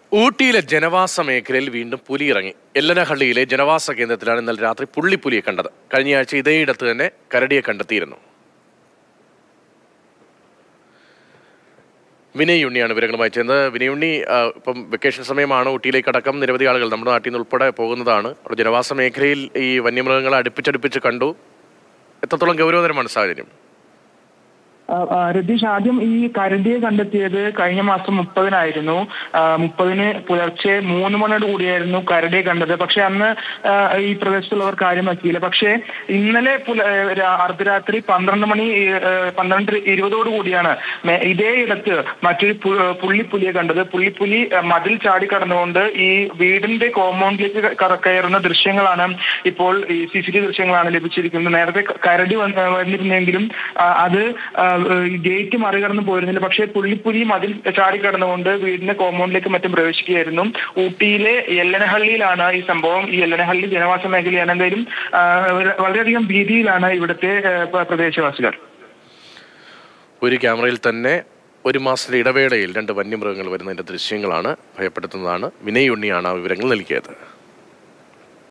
ഊട്ടിയിലെ ജനവാസ മേഖലയിൽ വീണ്ടും പുലി ഇറങ്ങി എല്ലനഹള്ളിയിലെ ജനവാസ കേന്ദ്രത്തിലാണ് ഇന്നലെ രാത്രി പുള്ളിപ്പുലിയെ കണ്ടത് കഴിഞ്ഞയാഴ്ച ഇതേയിടത്ത് തന്നെ കരടിയെ കണ്ടെത്തിയിരുന്നു വിനയ് ഉണ്ണിയാണ് വിവരങ്ങളുമായി ചേർന്നത് വിനയ് ഉണ്ണി ആ, ഇപ്പം വെക്കേഷൻ സമയമാണ് ഊട്ടിയിലേക്ക് അടക്കം നിരവധി ആളുകൾ നമ്മുടെ നാട്ടിൽ നിന്ന് ഉൾപ്പെടെ പോകുന്നതാണ് അവിടെ ജനവാസ മേഖലയിൽ ഈ വന്യമൃഗങ്ങളെ അടുപ്പിച്ചടുപ്പിച്ച് കണ്ടു എത്രത്തോളം ഗൗരവതരമാണ് സാഹചര്യം ആ, ആ, രതീഷ് ആദ്യം ഈ കരടിയെ കണ്ടെത്തിയത് കഴിഞ്ഞ മാസം മുപ്പതിനായിരുന്നു ആ, മുപ്പതിന് പുലർച്ചെ മൂന്ന് മണിയോട് കൂടിയായിരുന്നു കരടിയെ കണ്ടത് പക്ഷെ അന്ന് ആ, ഈ പ്രദേശത്തുള്ളവർ കാര്യമാക്കിയില്ല പക്ഷേ ഇന്നലെ പുല ഏ, രാ- അർദ്ധരാത്രി പന്ത്രണ്ട് മണി ഏ, പന്ത്രണ്ട് ഇരുപതോട് കൂടിയാണ് മേ- ഇതേ ഇടത്ത് മറ്റൊരു പു- പുള്ളിപ്പുലിയെ കണ്ടത് പുള്ളിപ്പുലി ആ, മതിൽ ചാടി കടന്നുകൊണ്ട് ഈ വീടിന്റെ കോമ്പൗണ്ടിലേക്ക് ക- കയറുന്ന ദൃശ്യങ്ങളാണ് ഇപ്പോൾ ഈ സി സി ടി ദൃശ്യങ്ങളാണ് ലഭിച്ചിരിക്കുന്നത് നേരത്തെ ക- കരടി വന്ന് വന്നിരുന്നെങ്കിലും ആ, അത് ആ, ഈ ഗേറ്റ് മറികടന്ന് പോയിരുന്നില്ല പക്ഷേ പുള്ളിപ്പുലി മതിൽ ചാടി കടന്നുകൊണ്ട് വീടിന്റെ കോമ്പൗണ്ടിലേക്ക് മറ്റും പ്രവേശിക്കുകയായിരുന്നു ഊട്ടിയിലെ എല്ലനഹള്ളിയിലാണ് ഈ സംഭവം ഈ എല്ലനഹള്ളി ജനവാസ മേഖലയാണ് എന്തായാലും ആ, വളരെയധികം ഭീതിയിലാണ് ഇവിടുത്തെ ആ, പ്ര- പ്രദേശവാസികൾ ഒരു ക്യാമറയിൽ തന്നെ ഒരു മാസത്തെ ഇടവേളയിൽ രണ്ട് വന്യമൃഗങ്ങൾ വരുന്നതിന്റെ ദൃശ്യങ്ങളാണ് ഭയപ്പെടുത്തുന്നതാണ് വിനയ് ഉണ്ണിയാണ് ആ വിവരങ്ങൾ നൽകിയത്